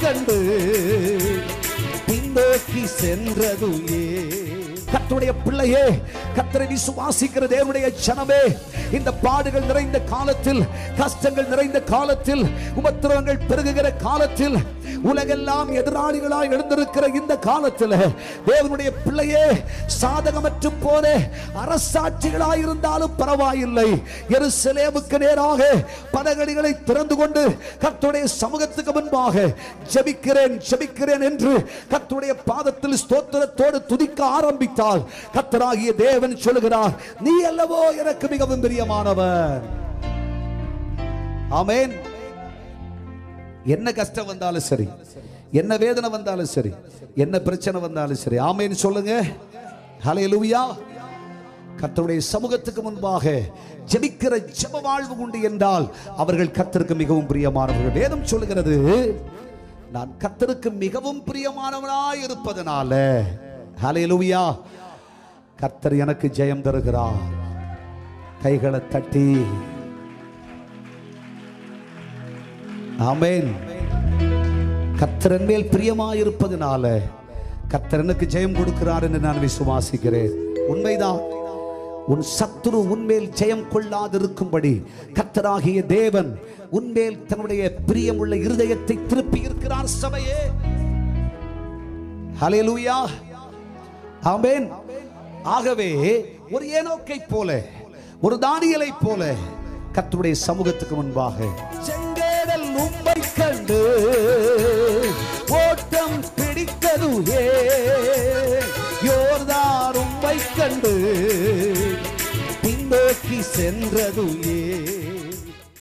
கண்டு பின்னோக்கி சென்றது ஏன் கர்த்தருடைய பிள்ளையே கர்த்தரை விசுவாசிக்கிற தேவனுடைய ஜனமே இந்த பாடுகள் நிறைந்த காலத்தில் கஷ்டங்கள் நிறைந்த காலத்தில் உபத்திரவங்கள் பெருகுகிற காலத்தில் உலகெல்லாம் எதிராளிகளாய் எழுந்திருக்கிற இந்த காலத்தில் தேவனுடைய பிள்ளையே சாதகமற்று போன அரசாட்சிகளாய் இருந்தாலும் பரவாயில்லை எருசலேமுக்கு நேராக பதகடிகளை திறந்து கொண்டு கர்த்தருடைய சமூகத்துக்கு முன்பாக ஜெபிக்கிறேன் ஜெபிக்கிறேன் என்று கர்த்தருடைய பாதத்தில் ஸ்தோத்திரத்தோடு துதிக்க ஆரம்பித்தால் கர்த்தராகிய தேவன் சொல்லுகிறார் நீ அல்லவோ எனக்கு மிகவும் பிரியமானவர் ஆமென் என்ன கஷ்டம் வந்தாலும் சரி என்ன வேதனை வந்தாலும் சரி என்ன பிரச்சனை வந்தாலும் சரி ஆமென் சொல்லுங்க ஹalleluya கர்த்தருடைய சமூகத்துக்கு முன்பாக ஜெபிக்கிற ஜெப வாழ்வு உண்டு என்றால் அவர்கள் கர்த்தருக்கு மிகவும் பிரியமானவர்கள் வேதம் சொல்லுகிறது நான் கர்த்தருக்கு மிகவும் பிரியமானவனாய் இருப்பதனால ஹalleluya கர்த்தர் எனக்கு ஜெயம் தருகிறார் கைகளை தட்டி ஆமென் கர்த்தரன் மேல் பிரியமாயிருப்பதனால கர்த்தர் எனக்கு ஜெயம் கொடுக்கிறார் என்று நான் விசுவாசிக்கிறேன் உண்மைதான் உன் சத்துரு உன்மேல் ஜெயம் கொள்ளாதிருக்கும்படி கர்த்தராகிய தேவன் உன்மேல் தன்னுடைய பிரியமுள்ள இருதயத்தை திருப்பி இருக்கிறார் சபையே ஹalleluya ஆமென் ஆகவே ஒரு ஏனோக்கை போல ஒரு தானியலை போல கர்த்தருடைய சமூகத்துக்கு முன்பாக செங்கேடல் உம்மை கண்டு ஓட்டம் பிடித்ததுவே யோர்தார் உம்மை கண்டு பின்னோக்கி சென்றதுவே